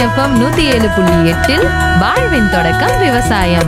FM நூத்தி ஏழு புள்ளி எட்டில் வாழ்வின் தொடக்கம் விவசாயம்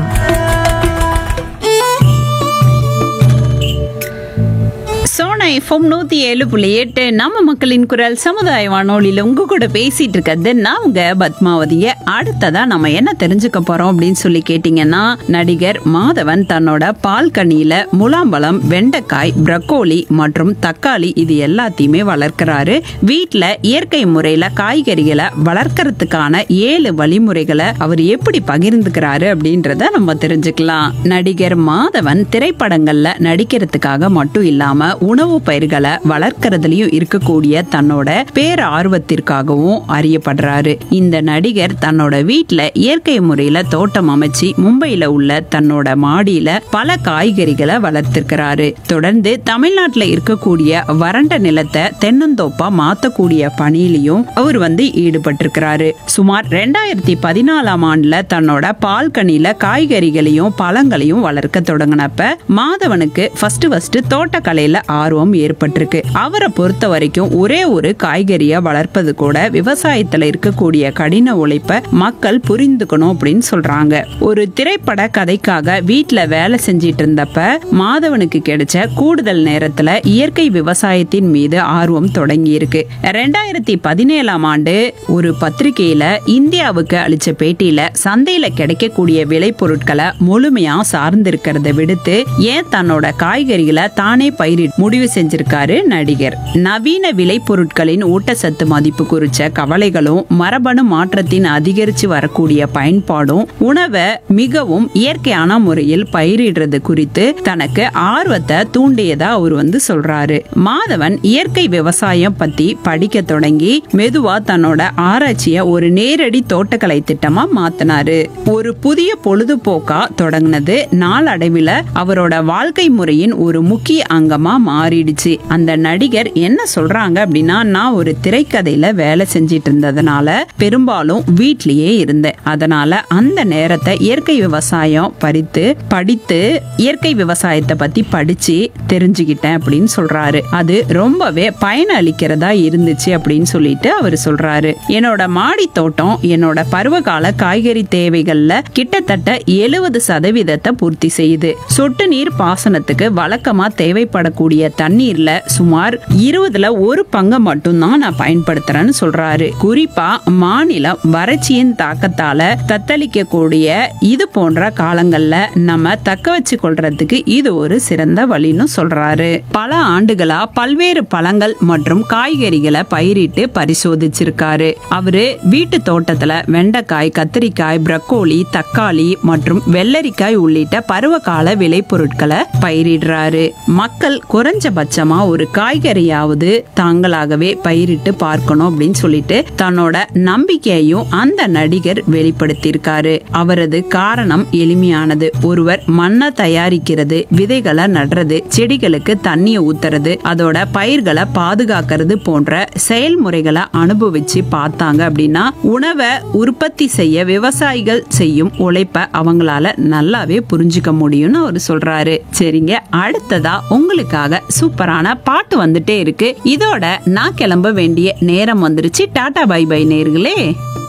சோனா எஃப்எம் நூத்தி ஏழு புள்ளி எட்டு நம்ம மக்களின் குரல் சமுதாய வானொலியில உங்க கூட பேசிட்டு இருக்கிறது நான் உங்க பத்மாவதிய அடுத்ததா நம்ம என்ன தெரிஞ்சுக்க போறோம் அப்படின்னு சொல்லி கேட்டீங்கன்னா நடிகர் மாதவன் தன்னோட பால்கனியில முலாம்பழம் வெண்டைக்காய் பிரக்கோலி மற்றும் தக்காளி இது எல்லாத்தையுமே வளர்க்கறாரு வீட்ல இயற்கை முறையில காய்கறிகளை வளர்க்கறதுக்கான ஏழு வழிமுறைகளை அவர் எப்படி பகிர்ந்துக்கிறாரு அப்படின்றத நம்ம தெரிஞ்சுக்கலாம் நடிகர் மாதவன் திரைப்படங்கள்ல நடிக்கிறதுக்காக மட்டும் இல்லாம உணவு பயிர்களை வளர்க்கறதுலயும் இருக்கக்கூடிய தன்னோட பேர ஆர்வத்திற்காகவும் அறியப்படுறாரு இந்த நடிகர் தன்னோட வீட்ல இயற்கை முறையில தோட்டம் அமைச்சு மும்பையில உள்ள தன்னோட மாடியில பல காய்கறிகளை வளர்த்திருக்கிறாரு தொடர்ந்து தமிழ்நாட்டுல இருக்கக்கூடிய வறண்ட நிலத்தை தென்னந்தோப்பா மாத்தக்கூடிய பணியிலையும் அவர் வந்து ஈடுபட்டிருக்கிறாரு சுமார் ரெண்டாயிரத்தி பதினாலாம் ஆண்டுல தன்னோட பால்கனியில காய்கறிகளையும் பழங்களையும் வளர்க்க தொடங்கினப்ப மாதவனுக்கு ஃபர்ஸ்ட் ஃபர்ஸ்ட் தோட்டக்கலையில ஆர்வம் ஏற்பட்டிருக்கு அவரை பொறுத்த வரைக்கும் ஒரே ஒரு காய்கறியை வளர்ப்பது கூட விவசாயத்துல இருக்கக்கூடிய கடின உழைப்ப மக்கள் புரிந்துக்கணும் அப்படின்னு சொல்றாங்க ஒரு திரைப்பட கதைக்காக வீட்ல வேலை செஞ்சிட்டு இருந்தப்ப மாதவனுக்கு கிடைச்ச கூடுதல் நேரத்துல இயற்கை விவசாயத்தின் மீது ஆர்வம் தொடங்கி இருக்கு ரெண்டாயிரத்தி பதினேழாம் ஆண்டு ஒரு பத்திரிகையில இந்தியாவுக்கு அளிச்ச பேட்டியில சந்தையில கிடைக்கக்கூடிய விளைபொருட்களை முழுமையா சார்ந்திருக்கிறத விடுத்து ஏன் தன்னோட காய்கறிகளை தானே பயிரிட முடிவு செஞ்சிருக்காரு நடிகர் நவீன விளைபொருட்களின் ஊட்டச்சத்து மதிப்பு குறிச்ச கவலைகளும் மரபணு மாற்றத்தின் அதிகரிச்சு வரக்கூடிய பயன்பாடும் உணவை மிகவும் இயற்கையான முறையில் பயிரிடுறது குறித்து தனக்கு ஆர்வத்தை தூண்டியதா அவர் வந்து சொல்றாரு மாதவன் இயற்கை விவசாயம் பத்தி படிக்க தொடங்கி மெதுவா தன்னோட ஆராய்ச்சிய ஒரு நேரடி தோட்டக்கலை திட்டமா மாத்தினாரு ஒரு புதிய பொழுதுபோக்கா தொடங்கினது நாளடைவில் அவரோட வாழ்க்கை முறையின் ஒரு முக்கிய அங்கமா மாறிடுச்சு அந்த நடிகர் என்ன சொல்றாங்க அப்படின்னா நான் ஒரு திரைக்கதையில வேலை செஞ்சிட்டு இருந்ததுனால பெரும்பாலும் வீட்லயே இருந்தேன் அதனால அந்த நேரத்தை இயற்கை விவசாயம் பறித்து படித்து இயற்கை விவசாயத்தை பத்தி படிச்சு தெரிஞ்சுக்கிட்டேன் அப்படின்னு சொல்றாரு அது ரொம்பவே பயனளிக்கிறதா இருந்துச்சு அப்படின்னு சொல்லிட்டு அவர் சொல்றாரு என்னோட மாடி தோட்டம் என்னோட பருவகால காய்கறி தேவைகள்ல கிட்டத்தட்ட எழுபது சதவீதத்தை பூர்த்தி செய்யுது சொட்டு நீர் பாசனத்துக்கு வழக்கமா தேவைப்படக்கூடிய தண்ணீர்ல சுமார் இருபதுல ஒரு பங்கை மட்டும்தான் நான் பயன்படுத்துறேன்னு சொல்றாரு குறிப்பா மாநிலம் வறட்சியின் தாக்கத்தால தத்தளிக்கக்கூடிய இது போன்ற காலங்கள்ல நம்ம தக்க வச்சு கொள்றதுக்கு இது ஒரு சிறந்த வழின்னு சொல்றாரு பல ஆண்டுகளா பல்வேறு பழங்கள் மற்றும் காய்கறிகளை பயிரிட்டு பரிசோதிச்சிருக்காரு அவரு வீட்டு தோட்டத்துல வெண்டைக்காய் கத்திரிக்காய் பிரக்கோலி தக்காளி மற்றும் வெள்ளரிக்காய் உள்ளிட்ட பருவகால விளைபொருட்களை பயிரிடுறாரு மக்கள் குறைஞ்சபட்சமா ஒரு காய்கறியாவது தாங்களாகவே பயிரிட்டு பார்க்கணும் அப்படின்னு சொல்லிட்டு தன்னோட நம்பிக்கையையும் அந்த நடிகர் வெளிப்படுத்தியிருக்காரு அவரது காரணம் எளிமையானது ஒருவர் மண்ணை தயாரிக்கிறது விதைகளை நடுறது செடிகளுக்கு தண்ணியை ஊத்துறது அதோட பயிர்களை பாதுகாக்கிறது போன்ற செயல்முறைகளை அனுபவிச்சு பார்த்தாங்க அப்படின்னா உணவை உற்பத்தி செய்ய விவசாயிகள் செய்யும் உழைப்ப அவங்களால நல்லாவே புரிஞ்சுக்க முடியும்னு அவர் சொல்றாரு சரிங்க அடுத்ததா உங்களுக்காக சூப்பரான பாட்டு வந்துட்டே இருக்கு இதோட நான் கிளம்ப வேண்டிய நேரம் வந்துருச்சு டாடா பை பை நேர்களே